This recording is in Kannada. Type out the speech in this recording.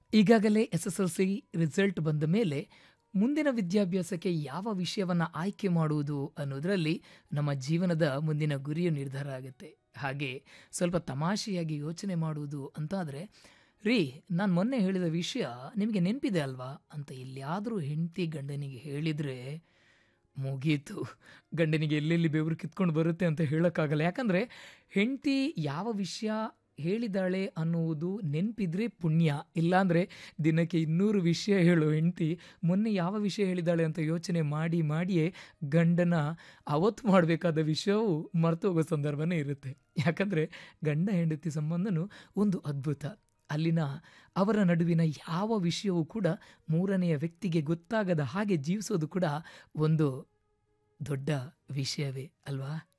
ಈಗಾಗಲೇ S S L C result ಬಂದ ಮೇಲೆ ಮುಂದಿನ ವಿದ್ಯಾಭ್ಯಾಸಕ್ಕೆ ಯಾವ ವಿಷಯವನ್ನು ಆಯ್ಕೆ ಮಾಡುವುದು ಅನ್ನೋದರಲ್ಲಿ ನಮ್ಮ ಜೀವನದ ಮುಂದಿನ ಗುರಿಯು ನಿರ್ಧಾರ ಆಗುತ್ತೆ ಹಾಗೆ ಸ್ವಲ್ಪ ತಮಾಷೆಯಾಗಿ ಯೋಚನೆ ಮಾಡುವುದು ಅಂತಾದರೆ ರೀ ನಾನು ಮೊನ್ನೆ ಹೇಳಿದ ವಿಷಯ ನಿಮಗೆ ನೆನಪಿದೆ ಅಲ್ವಾ ಅಂತ ಎಲ್ಲಿಯಾದರೂ ಹೆಂಡತಿ ಗಂಡನಿಗೆ ಹೇಳಿದರೆ ಮುಗೀತು ಗಂಡನಿಗೆ ಎಲ್ಲೆಲ್ಲಿ ಬೆವರು ಕಿತ್ಕೊಂಡು ಬರುತ್ತೆ ಅಂತ ಹೇಳೋಕ್ಕಾಗಲ್ಲ ಯಾಕಂದರೆ ಹೆಂಡತಿ ಯಾವ ವಿಷಯ ಹೇಳಿದಾಳೆ ಅನ್ನುವುದು ನೆನಪಿದ್ರೆ ಪುಣ್ಯ ಇಲ್ಲಾಂದರೆ ದಿನಕ್ಕೆ ಇನ್ನೂರು ವಿಷಯ ಹೇಳು ಹೆಂಡತಿ ಮೊನ್ನೆ ಯಾವ ವಿಷಯ ಹೇಳಿದಾಳೆ ಅಂತ ಯೋಚನೆ ಮಾಡಿ ಮಾಡಿಯೇ ಗಂಡನ ಅವತ್ತು ಮಾಡಬೇಕಾದ ವಿಷಯವು ಮರ್ತೋಗೋ ಸಂದರ್ಭನೇ ಇರುತ್ತೆ ಯಾಕಂದರೆ ಗಂಡ ಹೆಂಡತಿ ಸಂಬಂಧನೂ ಒಂದು ಅದ್ಭುತ ಅಲ್ಲಿನ ಅವರ ನಡುವಿನ ಯಾವ ವಿಷಯವೂ ಕೂಡ ಮೂರನೆಯ ವ್ಯಕ್ತಿಗೆ ಗೊತ್ತಾಗದ ಹಾಗೆ ಜೀವಿಸೋದು ಕೂಡ ಒಂದು ದೊಡ್ಡ ವಿಷಯವೇ ಅಲ್ವಾ